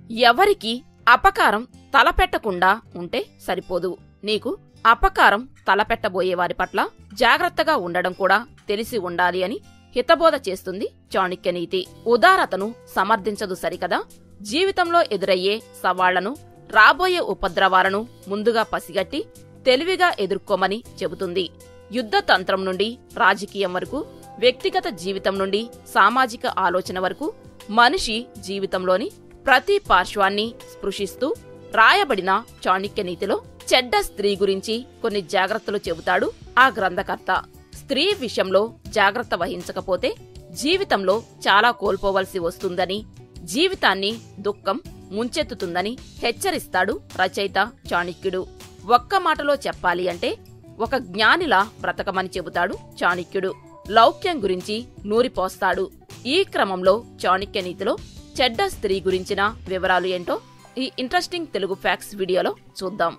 ఎవరికి అపకారం తలపెట్టకుండా ఉంటే సరిపోదు నీకు అపకారం తలపెట్టబోయే వారి పట్ల జాగ్రత్తగా ఉండడం కూడా తెలిసి ఉండాలి అని హితబోధ చేస్తుంది చాణక్య నీతి ఉదారతను సమర్థించదు సరికదా జీవితంలో ఎదురయ్యే సవాళ్లను రాబోయే ఉపద్రవాలను ముందుగా పసిగట్టి తెలివిగా ఎదుర్కోమని చెబుతుంది యుద్ధ తంత్రం నుండి రాజకీయం వరకు వ్యక్తిగత జీవితం నుండి సామాజిక ఆలోచన వరకు మనిషి జీవితంలోని ప్రతి పార్శ్వాన్ని స్పృశిస్తూ రాయబడిన చాణక్య నీతిలో చెడ్డ స్త్రీ గురించి కొన్ని జాగ్రత్తలు చెబుతాడు ఆ గ్రంథకర్త స్త్రీ విషయంలో జాగ్రత్త వహించకపోతే జీవితంలో చాలా కోల్పోవలసి వస్తుందని జీవితాన్ని దుఃఖం ముంచెత్తుతుందని హెచ్చరిస్తాడు రచయిత చాణక్యుడు ఒక్క మాటలో చెప్పాలి అంటే ఒక జ్ఞానిలా బ్రతకమని చెబుతాడు చాణక్యుడు లౌక్యం గురించి నూరిపోస్తాడు ఈ క్రమంలో చాణక్య నీతిలో చెడ్డ స్త్రీ గురించిన వివరాలు ఏంటో ఈ ఇంట్రెస్టింగ్ తెలుగు ఫ్యాక్స్ వీడియోలో చూద్దాం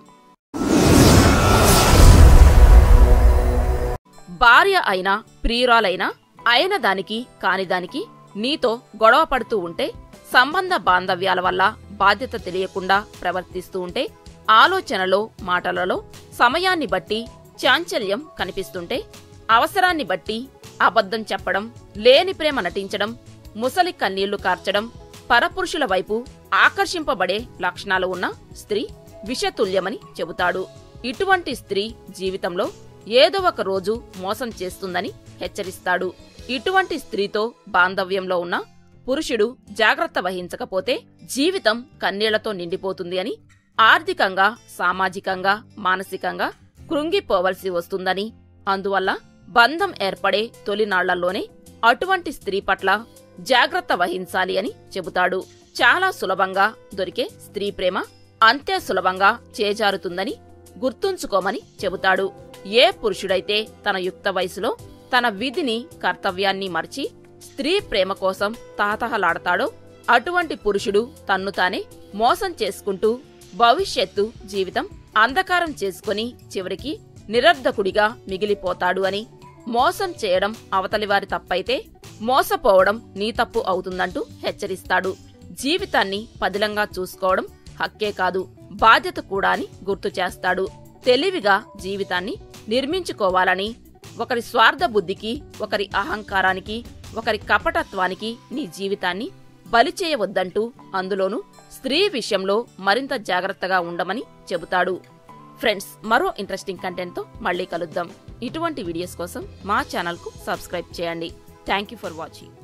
భార్య అయినా ప్రియురాలైనా అయిన దానికి కాని దానికి నీతో గొడవ పడుతూ ఉంటే సంబంధ బాంధవ్యాల వల్ల బాధ్యత తెలియకుండా ప్రవర్తిస్తూ ఉంటే ఆలోచనలో మాటలలో సమయాన్ని బట్టి చాంచల్యం కనిపిస్తుంటే అవసరాన్ని బట్టి అబద్ధం చెప్పడం లేని ప్రేమ నటించడం ముసలి కన్నీళ్లు కార్చడం పరపురుషుల వైపు ఆకర్షింపబడే లక్షణాలు ఉన్న స్త్రీ విషతుల్యమని చెబుతాడు ఇటువంటి స్త్రీ జీవితంలో ఏదో ఒక రోజు మోసం చేస్తుందని హెచ్చరిస్తాడు ఇటువంటి స్త్రీతో బాంధవ్యంలో ఉన్న పురుషుడు జాగ్రత్త వహించకపోతే జీవితం కన్నీళ్లతో నిండిపోతుంది అని ఆర్థికంగా సామాజికంగా మానసికంగా కృంగిపోవలసి వస్తుందని అందువల్ల బంధం ఏర్పడే తొలినాళ్లలోనే అటువంటి స్త్రీ పట్ల జాగ్రత్త వహించాలి అని చెబుతాడు చాలా సులభంగా దొరికే స్త్రీ ప్రేమ అంతే సులభంగా చేజారుతుందని గుర్తుంచుకోమని చెబుతాడు ఏ పురుషుడైతే తన యుక్త వయసులో తన విధిని కర్తవ్యాన్ని మర్చి స్త్రీ ప్రేమ కోసం తాతహలాడతాడో అటువంటి పురుషుడు తన్ను తానే మోసం చేసుకుంటూ భవిష్యత్తు జీవితం అంధకారం చేసుకుని చివరికి నిరర్ధకుడిగా మిగిలిపోతాడు అని మోసం చేయడం అవతలివారి తప్పైతే మోసపోవడం నీ తప్పు అవుతుందంటూ హెచ్చరిస్తాడు జీవితాన్ని పదిలంగా చూసుకోవడం హక్కే కాదు బాధ్యత కూడా అని గుర్తు చేస్తాడు తెలివిగా జీవితాన్ని నిర్మించుకోవాలని ఒకరి స్వార్థ బుద్ధికి ఒకరి అహంకారానికి ఒకరి కపటత్వానికి నీ జీవితాన్ని బలి చేయవద్దంటూ అందులోనూ స్త్రీ విషయంలో మరింత జాగ్రత్తగా ఉండమని చెబుతాడు ఫ్రెండ్స్ మరో ఇంట్రెస్టింగ్ కంటెంట్తో మళ్ళీ కలుద్దాం ఇటువంటి వీడియోస్ కోసం మా ఛానల్కు సబ్స్క్రైబ్ చేయండి థ్యాంక్ యూ ఫర్ వాచింగ్